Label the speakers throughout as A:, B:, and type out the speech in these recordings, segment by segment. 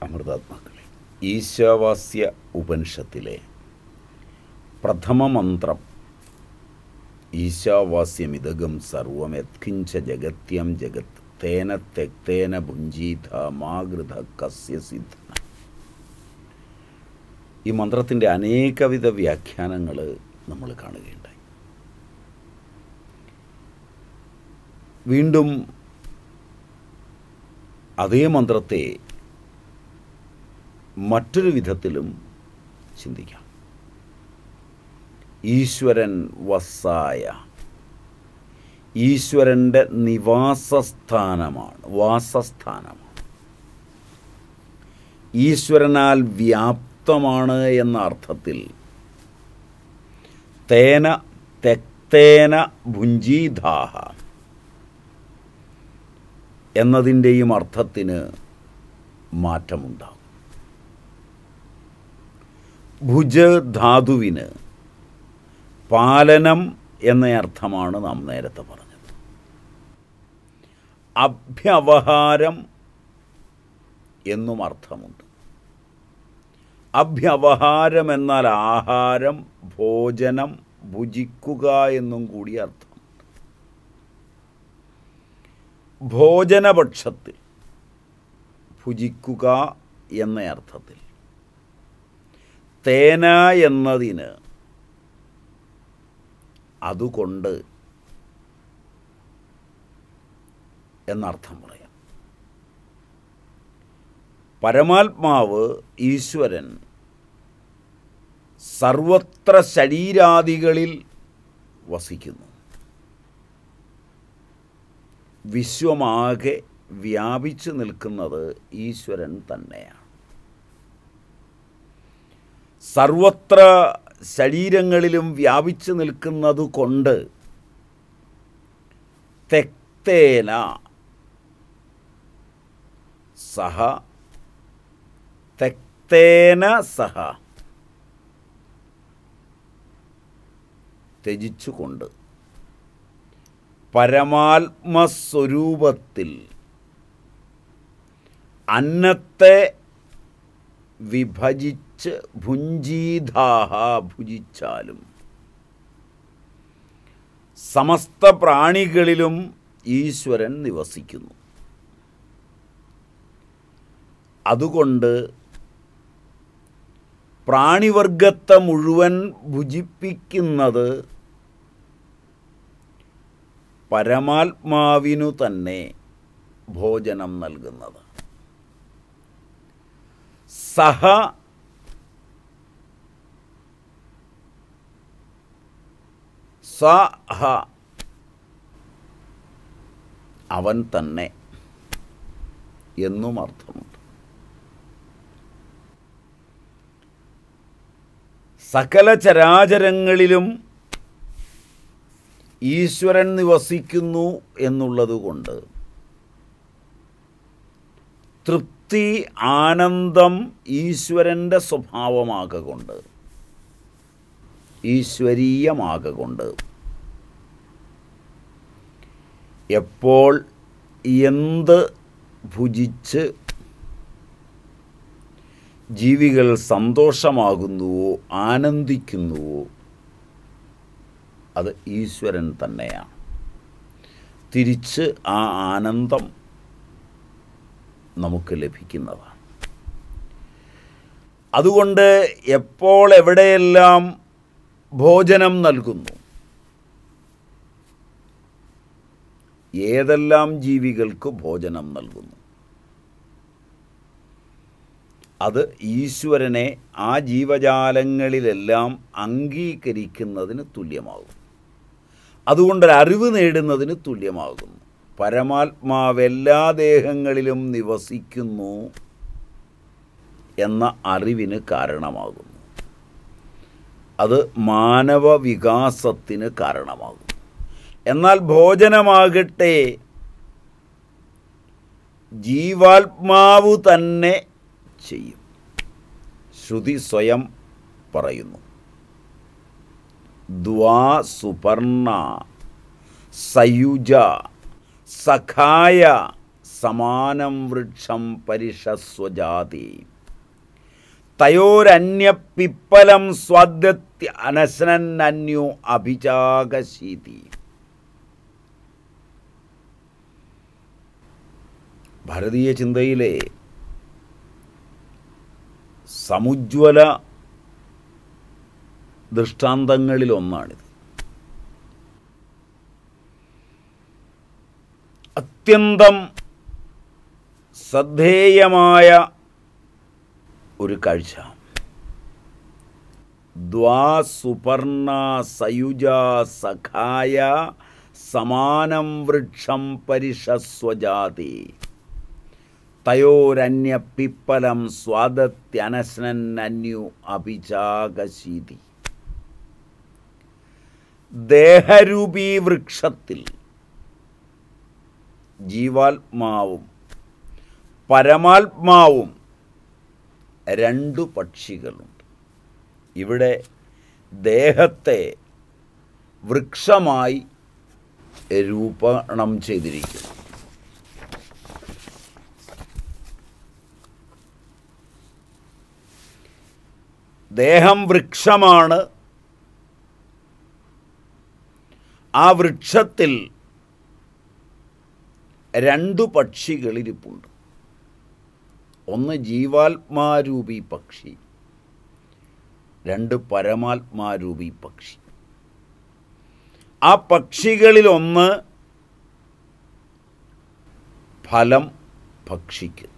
A: അമൃതാത്മാക്കളെ ഈശാവാസ്യ ഉപനിഷത്തിലെ പ്രഥമ മന്ത്രം ഈശാവാസ്യമിതകം സർവം യത്കിഞ്ച ജഗത്യം ജഗത് തേന തെക്തേന ഭുഞ്ചീത മാകൃത കസ്യ സിദ്ധ ഈ മന്ത്രത്തിൻ്റെ അനേകവിധ വ്യാഖ്യാനങ്ങൾ നമ്മൾ കാണുകയുണ്ടായി വീണ്ടും അതേ മന്ത്രത്തെ മറ്റൊരു വിധത്തിലും ചിന്തിക്കാം ഈശ്വരൻ വസായ ഈശ്വരൻ്റെ നിവാസസ്ഥാനമാണ് വാസസ്ഥാനമാണ് ഈശ്വരനാൽ വ്യാപ്തമാണ് എന്ന അർത്ഥത്തിൽ തേന തെക്തേന ഭുഞ്ചീധാഹ എന്നതിൻ്റെയും അർത്ഥത്തിന് മാറ്റമുണ്ടാകും ഭുജ ധാതുവിന് പാലനം എന്ന അർത്ഥമാണ് നാം നേരത്തെ പറഞ്ഞത് അഭ്യവഹാരം എന്നും അർത്ഥമുണ്ട് അഭ്യവഹാരം എന്നാൽ ആഹാരം ഭോജനം ഭുജിക്കുക എന്നും കൂടി അർത്ഥമുണ്ട് ഭോജനപക്ഷത്തിൽ ഭുജിക്കുക എന്ന അർത്ഥത്തിൽ തേന എന്നതിന് അതുകൊണ്ട് എന്നർത്ഥം പറയാം പരമാത്മാവ് ഈശ്വരൻ സർവത്ര ശരീരാദികളിൽ വസിക്കുന്നു വിശ്വമാകെ വ്യാപിച്ചു നിൽക്കുന്നത് ഈശ്വരൻ തന്നെയാണ് സർവത്ര ശരീരങ്ങളിലും വ്യാപിച്ചു നിൽക്കുന്നത് കൊണ്ട് തെക്തേന സഹ തെക്തേന സഹ ത്യജിച്ചുകൊണ്ട് പരമാത്മസ്വരൂപത്തിൽ അന്നത്തെ വിഭജിച്ച് ഭുഞ്ചീതാഹ ഭുജിച്ചാലും സമസ്ത പ്രാണികളിലും ഈശ്വരൻ നിവസിക്കുന്നു അതുകൊണ്ട് പ്രാണിവർഗത്തെ മുഴുവൻ ഭുജിപ്പിക്കുന്നത് പരമാത്മാവിനു തന്നെ ഭോജനം നൽകുന്നത് സഹ സഹ അവൻ തന്നെ എന്നും അർത്ഥമുണ്ട് സകല ചരാചരങ്ങളിലും ഈശ്വരൻ നിവസിക്കുന്നു എന്നുള്ളതുകൊണ്ട് തൃപ്തി ആനന്ദം ഈശ്വരൻ്റെ സ്വഭാവമാകൊണ്ട് ഈശ്വരീയമാകൊണ്ട് എപ്പോൾ എന്ത് ഭുജിച്ച് ജീവികൾ സന്തോഷമാകുന്നുവോ ആനന്ദിക്കുന്നുവോ അത് ഈശ്വരൻ തന്നെയാണ് തിരിച്ച് ആ ആനന്ദം നമുക്ക് ലഭിക്കുന്നതാണ് അതുകൊണ്ട് എപ്പോൾ എവിടെയെല്ലാം ഭോജനം നൽകുന്നു ഏതെല്ലാം ജീവികൾക്ക് ഭോജനം നൽകുന്നു അത് ഈശ്വരനെ ആ ജീവജാലങ്ങളിലെല്ലാം അംഗീകരിക്കുന്നതിന് തുല്യമാകും അതുകൊണ്ട് അറിവ് നേടുന്നതിന് തുല്യമാകുന്നു പരമാത്മാവ് എല്ലാ ദേഹങ്ങളിലും നിവസിക്കുന്നു എന്ന അറിവിന് കാരണമാകുന്നു അത് മാനവ വികാസത്തിന് കാരണമാകും എന്നാൽ ഭോജനമാകട്ടെ ജീവാത്മാവ് തന്നെ ചെയ്യും ശ്രുതി സ്വയം പറയുന്നു ദ്വാ സുപർണ സയുജ സഖായ സമാനം വൃക്ഷം പരിഷസ്വജാതി തയോരന്യപ്പിപ്പലം സ്വാദ്യത്യ അനശനന്യോ അഭിചാകശീതി ഭാരതീയ ചിന്തയിലെ സമുജ്വല ദൃഷ്ടാന്തങ്ങളിലൊന്നാണിത് അത്യന്തം ശ്രദ്ധേയമായ ഒരു കാഴ്ച ദ്വാസുപർണ സയുജ സഖായ സമാനം വൃക്ഷം പരിഷസ്വജാതി തയോരന്യ പിപ്പലം സ്വാദത്യനശ്നന്യു അഭിചാകശീതി ദേഹരൂപീ വൃക്ഷത്തിൽ ജീവാത്മാവും പരമാത്മാവും രണ്ടു പക്ഷികളുണ്ട് ഇവിടെ ദേഹത്തെ വൃക്ഷമായി രൂപണം ചെയ്തിരിക്കുന്നു ദേഹം വൃക്ഷമാണ് ആ വൃക്ഷത്തിൽ രണ്ടു പക്ഷികളിരിപ്പുണ്ട് ഒന്ന് ജീവാത്മാരൂപി പക്ഷി രണ്ട് പരമാത്മാരൂപി പക്ഷി ആ പക്ഷികളിലൊന്ന് ഫലം ഭക്ഷിക്കുന്നു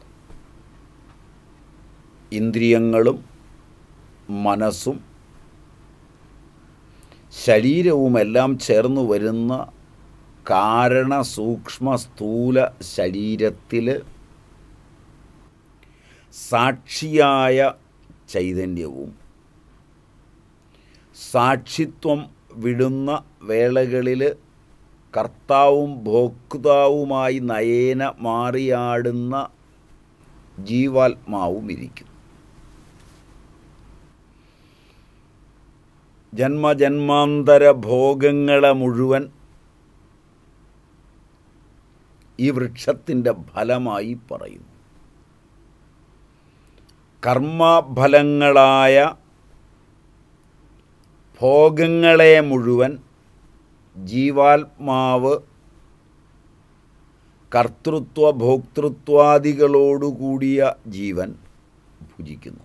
A: ഇന്ദ്രിയങ്ങളും മനസ്സും ശരീരവുമെല്ലാം ചേർന്ന് വരുന്ന കാരണ സൂക്ഷ്മ സ്ഥൂല ശരീരത്തിൽ സാക്ഷിയായ ചൈതന്യവും സാക്ഷിത്വം വിടുന്ന വേളകളിൽ കർത്താവും ഭോക്താവുമായി നയേന മാറിയാടുന്ന ജീവാത്മാവും ഇരിക്കുന്നു ജന്മജന്മാന്തര ഭോഗങ്ങളെ മുഴുവൻ ഈ വൃക്ഷത്തിൻ്റെ ഫലമായി പറയുന്നു കർമ്മഫലങ്ങളായ ഭോഗങ്ങളെ മുഴുവൻ ജീവാത്മാവ് കർത്തൃത്വ ഭോക്തൃത്വാദികളോടുകൂടിയ ജീവൻ ഭുജിക്കുന്നു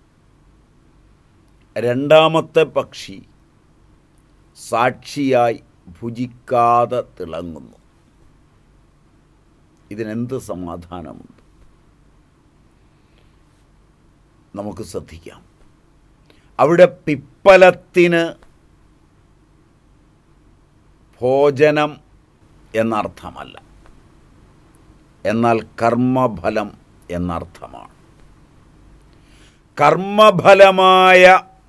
A: രണ്ടാമത്തെ പക്ഷി സാക്ഷിയായി ഭുജിക്കാതെ തിളങ്ങുന്നു ഇതിനെന്ത് സമാധാനമുണ്ട് നമുക്ക് ശ്രദ്ധിക്കാം അവിടെ പിപ്പലത്തിന് ഭോജനം എന്നർത്ഥമല്ല എന്നാൽ കർമ്മഫലം എന്നർത്ഥമാണ് കർമ്മഫലമായ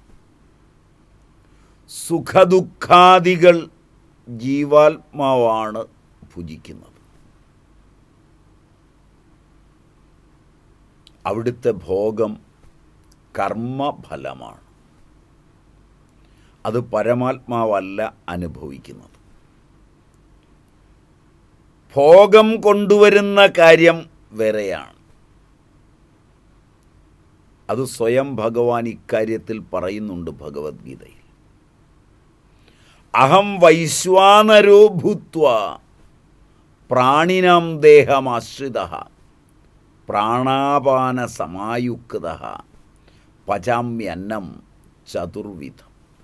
A: സുഖദുഃഖാദികൾ ജീവാത്മാവാണ് ഭുജിക്കുന്നത് അവിടുത്തെ ഭോഗം കർമ്മഫലമാണ് അത് പരമാത്മാവല്ല അനുഭവിക്കുന്നത് ഭോഗം കൊണ്ടുവരുന്ന കാര്യം വേറെയാണ് അത് സ്വയം ഭഗവാൻ ഇക്കാര്യത്തിൽ പറയുന്നുണ്ട് ഭഗവത്ഗീതയിൽ അഹം വൈശ്വാനരോ ഭൂത്വ പ്രാണിനാം ദേഹമാശ്രിത പ്രാണാപാന സമായുക്ത പചാമ്യന്നം ചതുർവിധം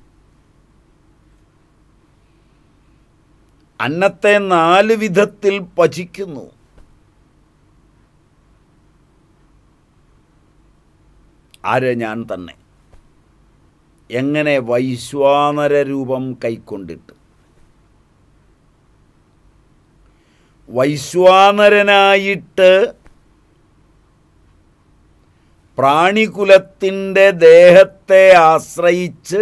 A: അന്നത്തെ നാല് വിധത്തിൽ പചിക്കുന്നു ആര് ഞാൻ തന്നെ എങ്ങനെ വൈശ്വാനര രൂപം കൈക്കൊണ്ടിട്ട് വൈശ്വാനരനായിട്ട് പ്രാണികുലത്തിൻ്റെ ദേഹത്തെ ആശ്രയിച്ച്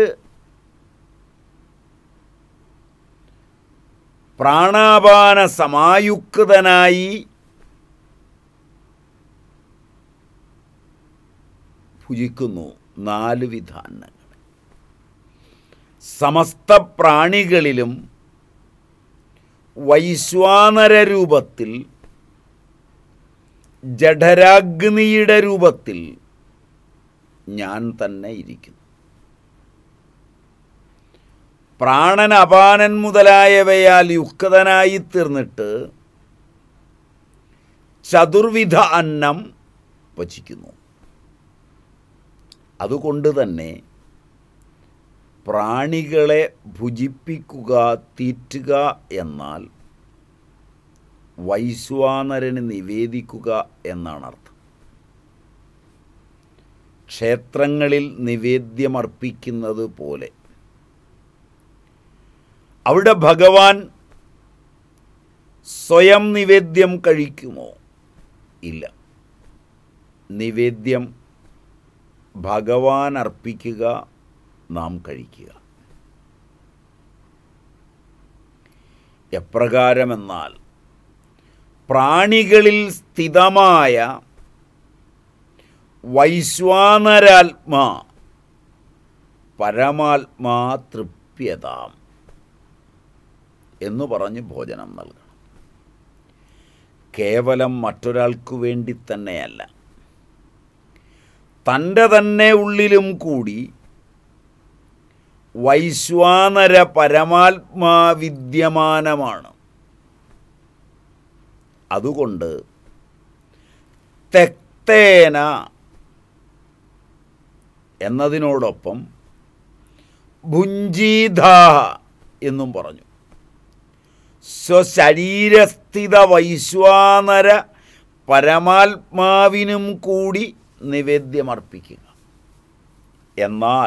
A: പ്രാണാപാന സമായുക്തനായി ഭുജിക്കുന്നു നാല് വിധാനങ്ങൾ സമസ്ത പ്രാണികളിലും വൈശ്വാനര രൂപത്തിൽ ജഠരാഗ്നിയുടെ രൂപത്തിൽ ഞാൻ തന്നെ ഇരിക്കുന്നു പ്രാണൻ അപാനൻ മുതലായവയാൽ യുക്തനായി തീർന്നിട്ട് ചതുർവിധ അന്നം വച്ചിക്കുന്നു അതുകൊണ്ട് തന്നെ പ്രാണികളെ ഭുജിപ്പിക്കുക തീറ്റുക എന്നാൽ വൈശ്വാനരന് നിവേദിക്കുക എന്നാണ് അർത്ഥം ക്ഷേത്രങ്ങളിൽ നിവേദ്യമർപ്പിക്കുന്നത് പോലെ അവിടെ ഭഗവാൻ സ്വയം നിവേദ്യം കഴിക്കുമോ ഇല്ല നിവേദ്യം ഭഗവാൻ അർപ്പിക്കുക നാം കഴിക്കുക എപ്രകാരമെന്നാൽ പ്രാണികളിൽ സ്ഥിതമായ വൈശ്വാനരാത്മാ പരമാത്മാ തൃപ്യതാം എന്ന് പറഞ്ഞ് ഭോജനം നൽകണം കേവലം മറ്റൊരാൾക്കു വേണ്ടി തന്നെയല്ല തൻ്റെ തന്നെ ഉള്ളിലും കൂടി വൈശ്വാനര പരമാത്മാ വിദ്യമാനമാണ് അതുകൊണ്ട് തെക്തേന എന്നതിനോടൊപ്പം ഭുഞ്ചീധാഹ എന്നും പറഞ്ഞു സ്വശരീരസ്ഥിത വൈശ്വാനര പരമാത്മാവിനും കൂടി നിവേദ്യമർപ്പിക്കുക എന്നാൽ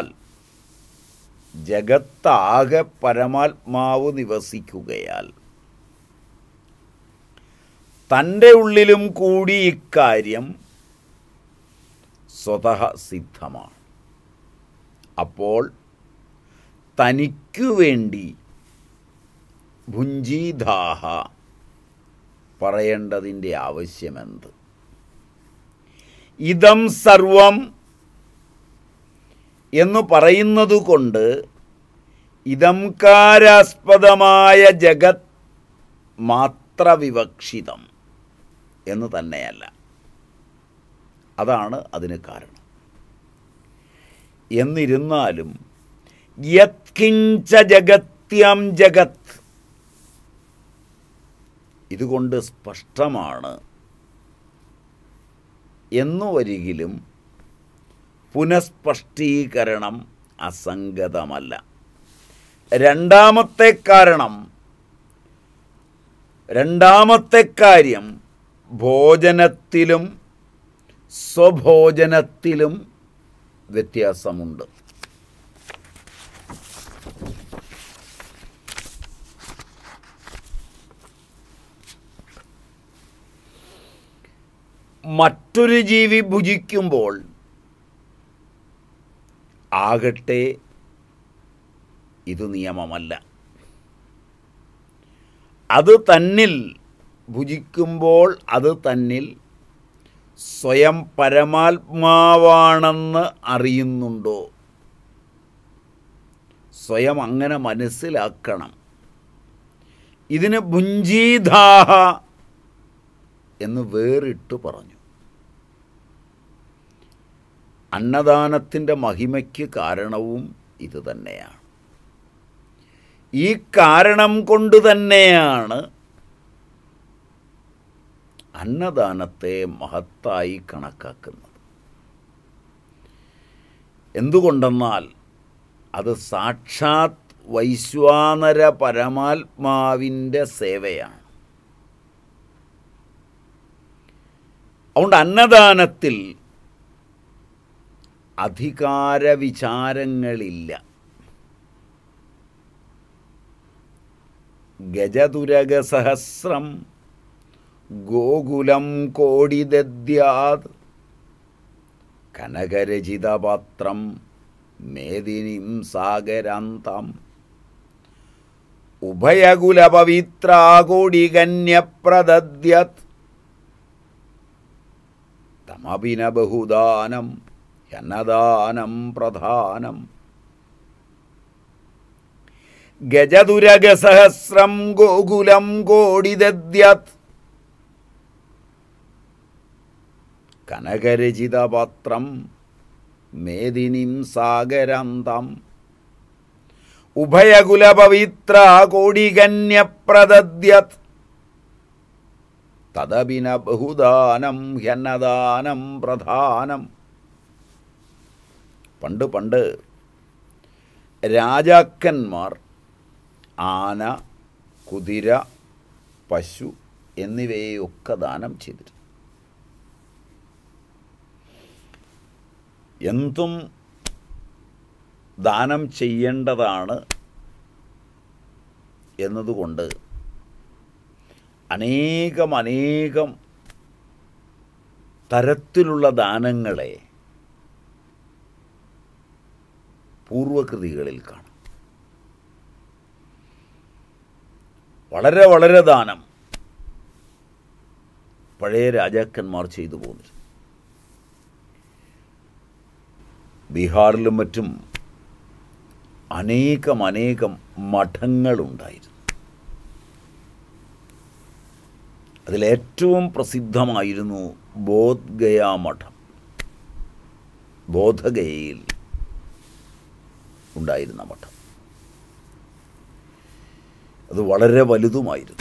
A: ജഗത്താകെ പരമാത്മാവ് നിവസിക്കുകയാൽ തൻ്റെ ഉള്ളിലും കൂടി ഇക്കാര്യം സ്വതഃ സിദ്ധമാണ് അപ്പോൾ തനിക്കു വേണ്ടി ഭുഞ്ചീധാഹ പറയേണ്ടതിൻ്റെ ആവശ്യമെന്ത് ഇതം സർവം എന്ന് പറയുന്നത് കൊണ്ട് ഇതംകാരാസ്പദമായ ജഗത് മാത്ര വിവക്ഷിതം എന്ന് തന്നെയല്ല അതാണ് അതിന് കാരണം എന്നിരുന്നാലും യത്കിഞ്ച ജഗത്യം ജഗത് ഇതുകൊണ്ട് സ്പഷ്ടമാണ് എന്നു വരികിലും പുനഃസ്പഷ്ടീകരണം അസംഗതമല്ല രണ്ടാമത്തെ കാരണം രണ്ടാമത്തെ കാര്യം ഭോജനത്തിലും സ്വഭോജനത്തിലും വ്യത്യാസമുണ്ട് മറ്റൊരു ജീവി ഭുജിക്കുമ്പോൾ ആകട്ടെ ഇത് നിയമമല്ല അത് തന്നിൽ ഭുജിക്കുമ്പോൾ അത് തന്നിൽ സ്വയം പരമാത്മാവാണെന്ന് അറിയുന്നുണ്ടോ സ്വയം അങ്ങനെ മനസ്സിലാക്കണം ഇതിന് ഭുഞ്ചീധാഹ എന്ന് വേറിട്ട് പറഞ്ഞു അന്നദാനത്തിൻ്റെ മഹിമയ്ക്ക് കാരണവും ഇത് തന്നെയാണ് ഈ കാരണം കൊണ്ട് തന്നെയാണ് അന്നദാനത്തെ മഹത്തായി കണക്കാക്കുന്നത് എന്തുകൊണ്ടെന്നാൽ അത് സാക്ഷാത് വൈശ്വാനര പരമാത്മാവിൻ്റെ സേവയാണ് അതുകൊണ്ട് അന്നദാനത്തിൽ അധികാര വിചാരങ്ങളില്ല ഗജതുരകസഹസ്രം ഗോകുലം കോടിദദ്യാത് കനകരചിതപാത്രം മേദിനിം സാഗരാന്തം ഉഭയകുലപവിത്രാകോടികന്യപ്രദദ്യത് തമപിന ബഹുദാനം അന്നദാനം പ്രധാനം ഗജതുരകസഹസ്രം ഗോകുലം കോടിദദ്യത് കനകരചിതപാത്രം മേദിനിം സാഗരാന്തം ഉഭയകുലപവിത്ര കോടികന്യപ്രദദ്യത് തദപിന ബഹുദാനം ഹ്യന്നദാനം പ്രധാനം പണ്ട് പണ്ട് രാജാക്കന്മാർ ആന കുതിര പശു എന്നിവയെയൊക്കെ ദാനം ചെയ്തിരുന്നു എന്തും ദാനം ചെയ്യേണ്ടതാണ് എന്നതുകൊണ്ട് അനേകം അനേകം തരത്തിലുള്ള ദാനങ്ങളെ പൂർവകൃതികളിൽ കാണാം വളരെ വളരെ ദാനം പഴയ രാജാക്കന്മാർ ചെയ്തു പോന്നിരുന്നു ബീഹാറിലും മറ്റും അനേകം അനേകം മഠങ്ങളുണ്ടായിരുന്നു അതിലേറ്റവും പ്രസിദ്ധമായിരുന്നു ബോധ്ഗയ മഠം ബോധഗയയിൽ ഉണ്ടായിരുന്ന മഠം അത് വളരെ വലുതുമായിരുന്നു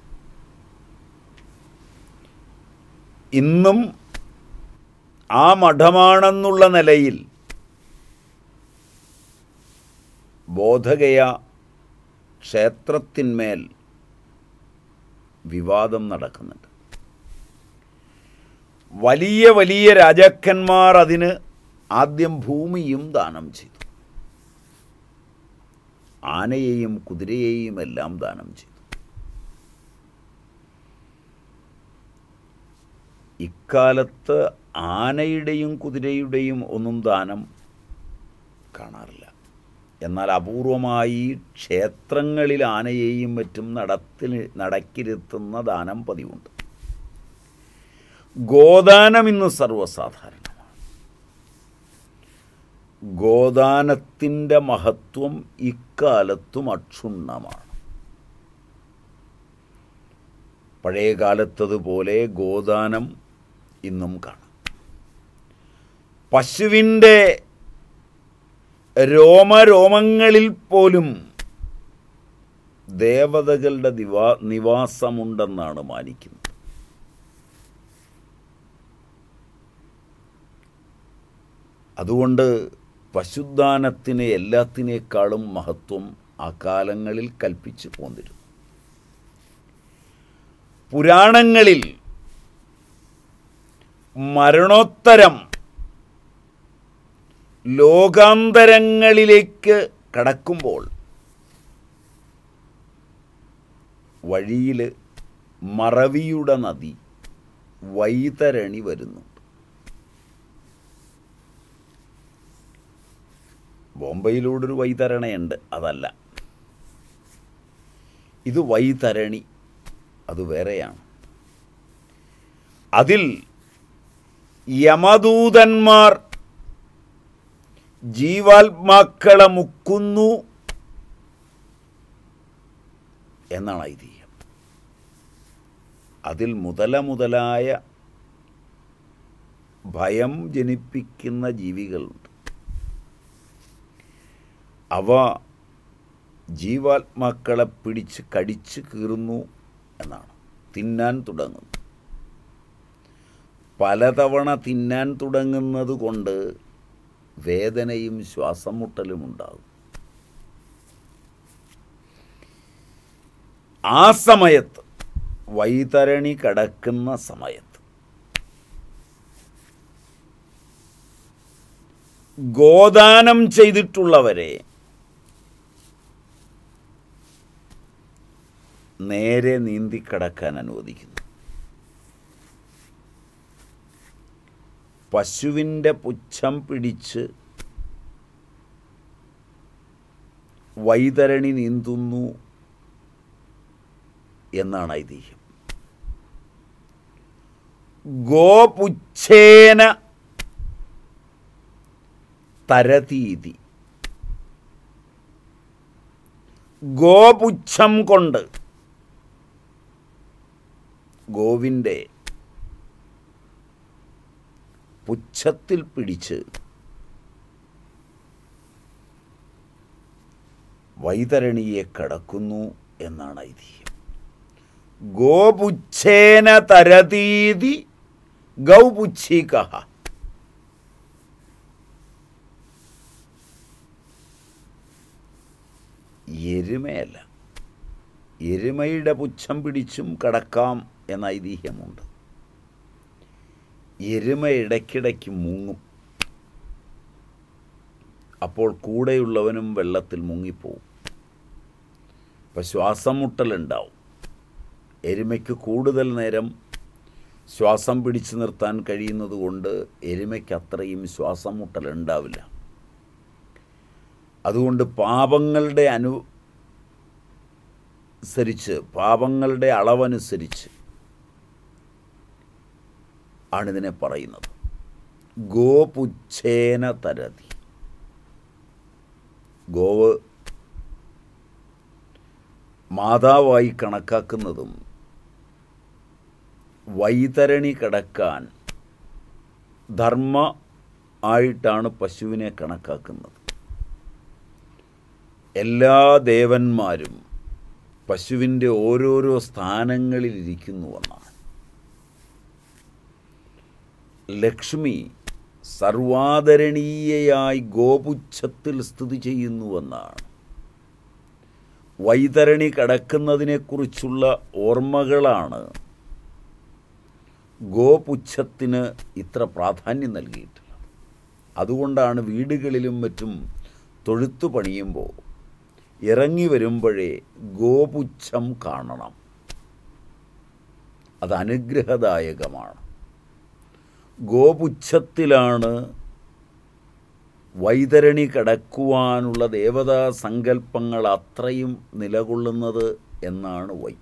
A: ഇന്നും ആ മഠമാണെന്നുള്ള നിലയിൽ ബോധഗയ ക്ഷേത്രത്തിന്മേൽ വിവാദം നടക്കുന്നുണ്ട് വലിയ വലിയ രാജാക്കന്മാർ അതിന് ആദ്യം ഭൂമിയും ദാനം ചെയ്തു ആനയെയും കുതിരയെയും എല്ലാം ദാനം ചെയ്തു ഇക്കാലത്ത് ആനയുടെയും കുതിരയുടെയും ഒന്നും ദാനം കാണാറില്ല എന്നാൽ അപൂർവമായി ക്ഷേത്രങ്ങളിൽ ആനയെയും മറ്റും നടത്തിൽ നടക്കിരുത്തുന്ന ദാനം പതിവുണ്ട് ഗോദാനം ഇന്ന് സർവ്വസാധാരണമാണ് ഗോദാനത്തിൻ്റെ മഹത്വം ഇക്കാലത്തും അക്ഷുണ്ണമാണ് പഴയ കാലത്തതുപോലെ ഗോദാനം ഇന്നും കാണാം പശുവിൻ്റെ രോമരോമങ്ങളിൽ പോലും ദേവതകളുടെ ദിവാ നിവാസമുണ്ടെന്നാണ് മാനിക്കുന്നത് അതുകൊണ്ട് പശുദാനത്തിന് എല്ലാത്തിനേക്കാളും മഹത്വം ആ കാലങ്ങളിൽ കൽപ്പിച്ചു പോന്നിരുന്നു പുരാണങ്ങളിൽ മരണോത്തരം ലോകാന്തരങ്ങളിലേക്ക് കടക്കുമ്പോൾ വഴിയിൽ മറവിയുടെ നദി വൈതരണി വരുന്നുണ്ട് ബോംബെയിലൂടൊരു വൈതരണയുണ്ട് അതല്ല ഇത് വൈതരണി അത് വേറെയാണ് അതിൽ യമദൂതന്മാർ ജീവാത്മാക്കളെ മുക്കുന്നു എന്നാണ് ഐതിഹ്യം അതിൽ മുതല മുതലായ ഭയം ജനിപ്പിക്കുന്ന ജീവികളുണ്ട് അവ ജീവാത്മാക്കളെ പിടിച്ച് കടിച്ച് കീറുന്നു എന്നാണ് തിന്നാൻ തുടങ്ങുന്നു പലതവണ തിന്നാൻ തുടങ്ങുന്നത് കൊണ്ട് വേദനയും ശ്വാസം മുട്ടലും ഉണ്ടാകും ആ സമയത്ത് വൈതരണി കടക്കുന്ന സമയത്ത് ഗോദാനം ചെയ്തിട്ടുള്ളവരെ നേരെ നീന്തിക്കടക്കാൻ അനുവദിക്കുന്നു പശുവിൻ്റെ പുച്ഛം പിടിച്ച് വൈതരണി നീന്തുന്നു എന്നാണ് ഐതിഹ്യം ഗോപുച്ഛേന തരതീതി ഗോപുച്ഛം കൊണ്ട് ഗോവിൻ്റെ പുച്ഛത്തിൽ പിടിച്ച് വൈതരണിയെ കടക്കുന്നു എന്നാണ് ഐതിഹ്യം ഗോപുച്ഛേന തരതീതി ഗൗപുച്ഛിക എരുമയല്ല എരുമയുടെ പുച്ഛം പിടിച്ചും കടക്കാം എന്ന ഐതിഹ്യമുണ്ട് എരുമ ഇടയ്ക്കിടയ്ക്ക് മുങ്ങും അപ്പോൾ കൂടെയുള്ളവനും വെള്ളത്തിൽ മുങ്ങിപ്പോവും അപ്പം ശ്വാസം മുട്ടലുണ്ടാവും എരുമയ്ക്ക് കൂടുതൽ നേരം ശ്വാസം പിടിച്ചു നിർത്താൻ കഴിയുന്നത് കൊണ്ട് എരുമയ്ക്ക് അത്രയും ശ്വാസം മുട്ടലുണ്ടാവില്ല അതുകൊണ്ട് പാപങ്ങളുടെ അനു സരിച്ച് പാപങ്ങളുടെ അളവനുസരിച്ച് ആണിതിനെ പറയുന്നത് ഗോപുച്ഛേന തരതി ഗോവ് മാതാവായി കണക്കാക്കുന്നതും വൈതരണി കടക്കാൻ ധർമ്മ ആയിട്ടാണ് പശുവിനെ കണക്കാക്കുന്നത് എല്ലാ ദേവന്മാരും പശുവിൻ്റെ ഓരോരോ സ്ഥാനങ്ങളിലിരിക്കുന്നുവെന്നാണ് ലക്ഷ്മി സർവാദരണീയയായി ഗോപുച്ഛത്തിൽ സ്ഥിതി ചെയ്യുന്നുവെന്നാണ് വൈതരണി കടക്കുന്നതിനെക്കുറിച്ചുള്ള ഓർമ്മകളാണ് ഗോപുച്ഛത്തിന് ഇത്ര പ്രാധാന്യം നൽകിയിട്ടുള്ളത് അതുകൊണ്ടാണ് വീടുകളിലും മറ്റും തൊഴുത്തു പണിയുമ്പോൾ ഇറങ്ങി വരുമ്പോഴേ ഗോപുച്ഛം കാണണം അത് അനുഗ്രഹദായകമാണ് ഗോപുച്ഛത്തിലാണ് വൈതരണി കടക്കുവാനുള്ള ദേവതാ സങ്കല്പങ്ങൾ അത്രയും നിലകൊള്ളുന്നത് എന്നാണ് വൈ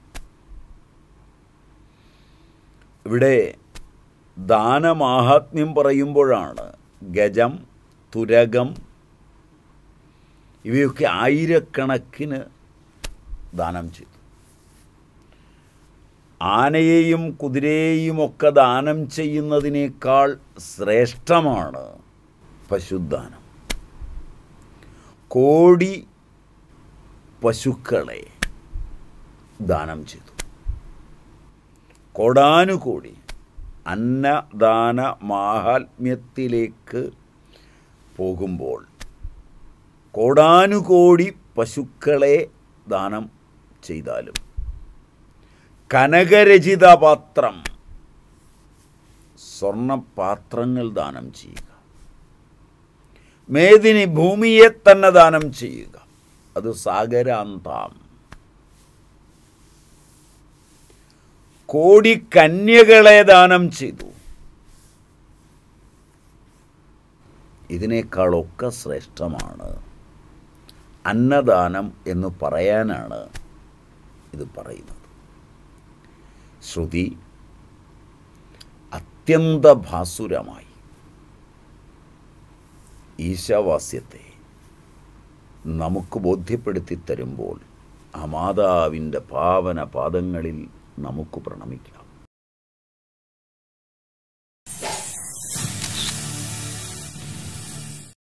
A: ഇവിടെ ദാനമാഹാത്മ്യം പറയുമ്പോഴാണ് ഗജം തുരകം ഇവയൊക്കെ ആയിരക്കണക്കിന് ദാനം ചെയ്തു ആനയെയും കുതിരയെയും ഒക്കെ ദാനം ചെയ്യുന്നതിനേക്കാൾ ശ്രേഷ്ഠമാണ് പശുദാനം കോടി പശുക്കളെ ദാനം ചെയ്തു കോടാനുകോടി അന്നദാന മാഹാത്മ്യത്തിലേക്ക് പോകുമ്പോൾ കോടാനുകോടി പശുക്കളെ ദാനം ചെയ്താലും കനകരചിത പാത്രം സ്വർണപാത്രങ്ങൾ ദാനം ചെയ്യുക മേദിനി ഭൂമിയെ തന്നെ ദാനം ചെയ്യുക അത് സാഗരാന്താം കോടി കന്യകളെ ദാനം ചെയ്തു ഇതിനേക്കാളൊക്കെ ശ്രേഷ്ഠമാണ് അന്നദാനം എന്ന് പറയാനാണ് ഇത് പറയുന്നത് ശ്രുതി അത്യന്തഭാസുരമായി ഈശാവാസ്യത്തെ നമുക്ക് ബോധ്യപ്പെടുത്തി തരുമ്പോൾ ആ മാതാവിൻ്റെ പാവന പാദങ്ങളിൽ നമുക്ക് പ്രണമിക്കാം